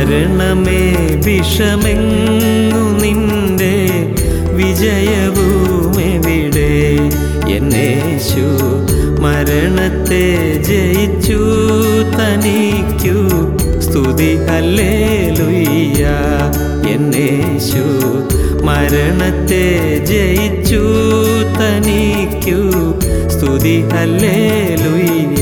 മരണമേ വിഷമെങ്ങു നിന്റെ വിജയവുമെവിടെ എന്നേശു മരണത്തെ ജയിച്ചു തനിക്കു സ്തുതി ഹല്ലേലൂയ്യ എന്നേശു മരണത്തെ ജയിച്ചു തനിക്കു സ്തുതി ഹല്ലേലൂയ്യ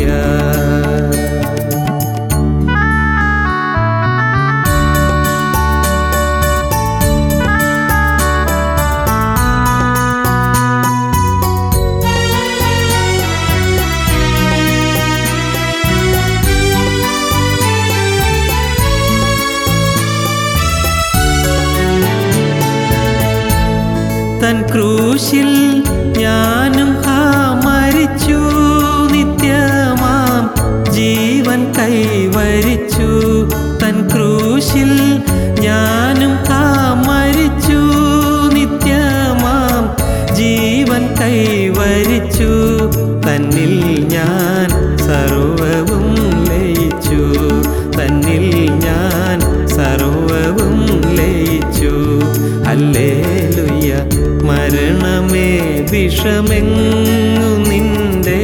തൻ ക്രൂശിൽ ഞാനും ആ മരിച്ചു നിത്യമാം ജീവൻ കൈവരിച്ചു തൻ ക്രൂശിൽ ഞാനും ആ മരിച്ചു നിത്യമാം ജീവൻ കൈവരിച്ചു തന്നിൽ ഞാൻ സർവവും ലയിച്ചു തന്നിൽ ഞാൻ സർവവും ലയിച്ചു അല്ലേലുയ്യ മരണമേ വിഷമെങ്ങു നിന്റെ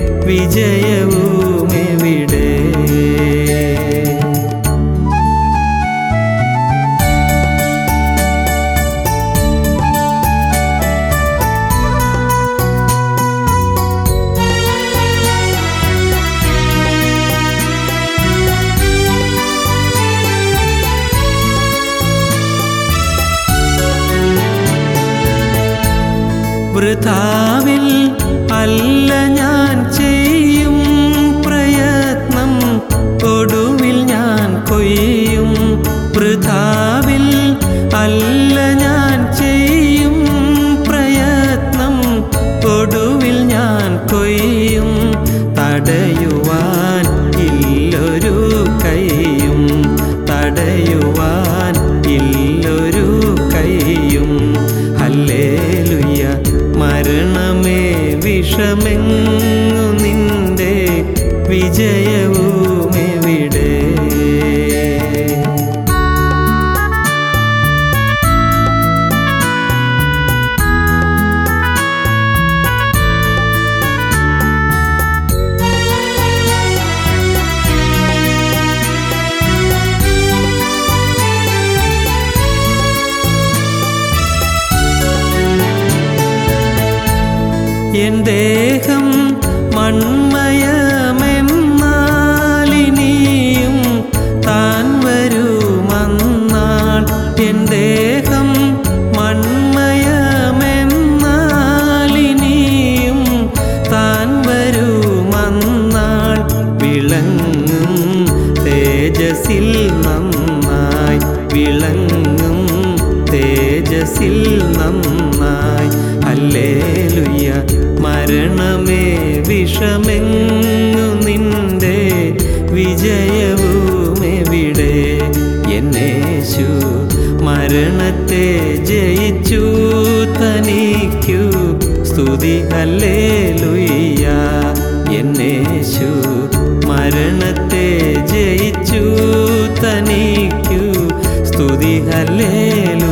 വിജയവുമെവിടെ വൃഥാവിൽ അല്ല ഞാൻ ചെയ്യും പ്രയത്നം ഒടുവിൽ ഞാൻ കൊയ്യും വൃഥാവിൽ അല്ല ഞാൻ ചെയ്യും പ്രയത്നം ഒടുവിൽ ഞാൻ കൊയ്യും തടയുവാൻ ഇല്ലൊരു കൈയും തടയുവാൻ ഇല്ലൊരു കൈയും ഹല്ലേലുയ്യ മരണമേ വിഷമെങ്ങു നിന്റെ വിജയവുമെവിടെ എൻ ദേഹം മൺമയമെന്നാലിനിയും താൻ വരുമന്നാൾ എൻ ദേഹം മൺമയമെന്നാലിനിയും താൻ വരുമന്നാൾ വിളങ്ങും തേജസിൽ നന്നായി വിളങ്ങും തേജസിൽ നന്നായി അല്ലേലുയ്യ മരണമേ വിഷമെങ്ങു നിന്റെ വിജയവുമെവിടെ എന്നേശു മരണത്തെ ജയിച്ചു തനിക്കു സ്തുതി ഹല്ലേലൂയ്യ എന്നേശു മരണത്തെ ജയിച്ചു തനിക്കു സ്തുതി ഹല്ലേലൂയ്യ